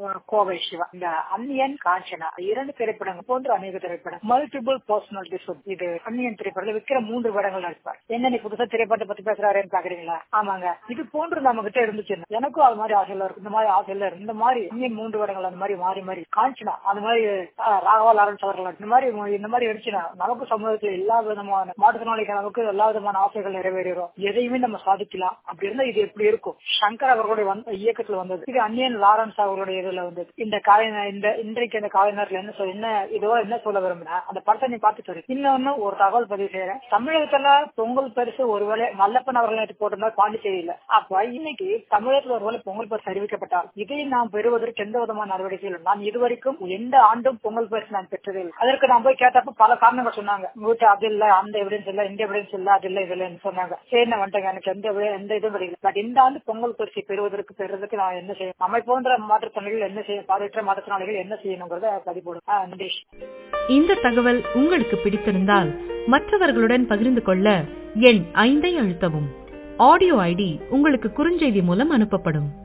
அஹ், கோவை சிவா இந்த அன்னியன் காஞ்சனா இரண்டு திரைப்படங்கள் போன்ற அநேக திரைப்படம் மல்டிபிள் பர்சனாலிட்டி இது அன்னியன் திரைப்படத்தில் விக்கிற மூன்று படங்கள் நடிப்பார் என்ன நீ புதுசா திரைப்படத்தை பத்தி பேசுறாருன்னு பாக்குறீங்களா ஆமாங்க இது போன்று நம்ம கிட்ட இருந்துச்சு எனக்கும் அது மாதிரி ஆசையில இருக்கு இந்த மாதிரி ஆசையில இருக்கு இந்த மாதிரி அன்னியன் மூன்று படங்கள் அந்த மாதிரி மாறி மாறி காஞ்சனா அந்த மாதிரி அஹ், ராகவா லாரன்ஸ் அவர்கள் இந்த மாதிரி இந்த மாதிரி இருந்துச்சுன்னா நமக்கு சமூகத்தில் எல்லா விதமான மாற்றுத்திறனாளிகள் நமக்கு எல்லா விதமான ஆசைகள் நிறைவேறும் எதையுமே நம்ம சாதிக்கலாம் அப்படி இருந்தா இது எப்படி இருக்கும் சங்கர் அவர்களுடைய வந்த இயக்கத்துல வந்தது இது அன்னியன் லாரன்ஸ் அவர்களுடைய இதுல வந்தது இந்த காலை இந்த இன்றைக்கு இந்த காலை நேரத்துல என்ன சொல்ல என்ன இதோ என்ன சொல்ல விரும்பினா அந்த படத்தை நீ பார்த்து சொல்லு இன்னொன்னு ஒரு தகவல் பதிவு செய்யறேன் தமிழகத்துல பொங்கல் பரிசு ஒருவேளை நல்லப்பன் அவர்கள் நேற்று போட்டிருந்தா பாண்டிச்சேரியில அப்ப இன்னைக்கு தமிழகத்துல ஒருவேளை பொங்கல் பரிசு அறிவிக்கப்பட்டால் இதை நாம் பெறுவதற்கு எந்த விதமான நடவடிக்கைகள் இல்லை. நான் இதுவரைக்கும் எந்த ஆண்டும் பொங்கல் பரிசு நான் பெற்றதில்லை அதற்கு நான் போய் கேட்டப்ப பல காரணங்கள் சொன்னாங்க வீட்டு அது இல்ல அந்த எவிடன்ஸ் இல்ல இந்த எவிடன்ஸ் இல்ல அது இல்ல இது இல்லைன்னு சொன்னாங்க சரி நான் வந்துட்டேங்க எனக்கு எந்த evi- எந்த இதுவும் கிடைக்கல பட் இந்த ஆண்டு பொங்கல் பரிசு பெறுவதற்கு பெறுவதற்கு நான் என்ன செய்யணும் நம்மை போன்ற மாற்றுத்திறனாளிகள் என்ன செய்ய பார்வையற்ற மாற்றுத்திறனாளிகள் என்ன செய்யணுங்கிறத பதிப்போடும் நன்றி இந்த தகவல் உங்களுக்கு பிடித்திருந்தால் மற்றவர்களுடன் பகிர்ந்து கொள்ள எண் ஐந்தை அழுத்தவும் ஆடியோ ஐடி உங்களுக்கு குறுஞ்செய்தி மூலம் அனுப்பப்படும்